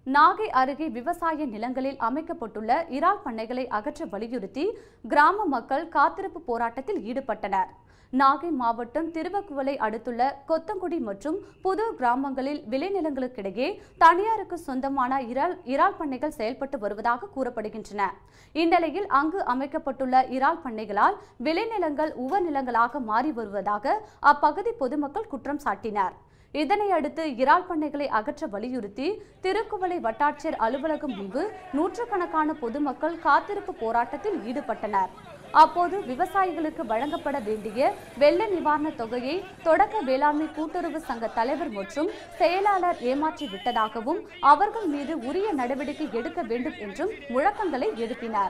நாகை அருகே விவசாய நிலங்களில் அமைக்கப்பட்டுள்ள இறால் பண்ணைகளை அகற்ற வலியுறுத்தி கிராம மக்கள் காத்திருப்பு போராட்டத்தில் ஈடுபட்டனர் நாகை மாவட்டம் திருவக்குவலை அடுத்துள்ள கொத்தங்குடி மற்றும் புதூர் கிராமங்களில் விளைநிலங்களுக்கிடையே தனியாருக்கு சொந்தமான இறால் இறால் பண்ணைகள் செயல்பட்டு வருவதாக கூறப்படுகின்றன இந்நிலையில் அங்கு அமைக்கப்பட்டுள்ள இறால் பண்ணைகளால் விளைநிலங்கள் உவநிலங்களாக மாறி வருவதாக அப்பகுதி பொதுமக்கள் குற்றம் சாட்டினர் இதனையடுத்து இறால் பண்ணைகளை அகற்ற வலியுறுத்தி திருக்குவளை வட்டாட்சியர் அலுவலகம் முன்பு நூற்றுக்கணக்கான பொதுமக்கள் காத்திருப்பு போராட்டத்தில் ஈடுபட்டனர் அப்போது விவசாயிகளுக்கு வழங்கப்பட வேண்டிய வெள்ள நிவாரணத் தொகையை தொடக்க வேளாண்மை கூட்டுறவு சங்க தலைவர் மற்றும் செயலாளர் ஏமாற்றி விட்டதாகவும் அவர்கள் மீது உரிய நடவடிக்கை எடுக்க வேண்டும் என்றும் முழக்கங்களை எழுப்பினார்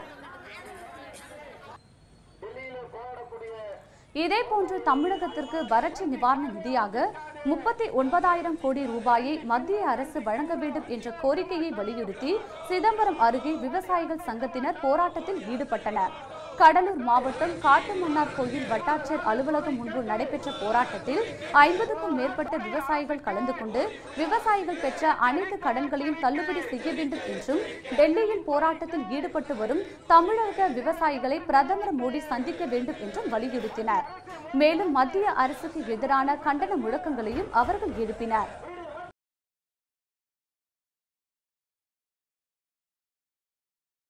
இதேபோன்று தமிழகத்திற்கு வறட்சி நிவாரண நிதியாக முப்பத்தி ஒன்பதாயிரம் கோடி ரூபாயை மத்திய அரசு வழங்க வேண்டும் என்ற கோரிக்கையை வலியுறுத்தி சிதம்பரம் அருகே விவசாயிகள் சங்கத்தினர் போராட்டத்தில் ஈடுபட்டனர் கடலூர் மாவட்டம் காட்டுமன்னார் கோயில் வட்டாட்சியர் அலுவலகம் முன்பு நடைபெற்ற போராட்டத்தில் ஐம்பதுக்கும் மேற்பட்ட விவசாயிகள் கலந்து கொண்டு விவசாயிகள் பெற்ற அனைத்து கடன்களையும் தள்ளுபடி செய்ய வேண்டும் என்றும் டெல்லியில் போராட்டத்தில் ஈடுபட்டு வரும் தமிழக விவசாயிகளை பிரதமர் மோடி சந்திக்க வேண்டும் என்றும் வலியுறுத்தினர் மேலும் மத்திய அரசுக்கு எதிரான கண்டன முழக்கங்களையும் அவர்கள் எழுப்பினர்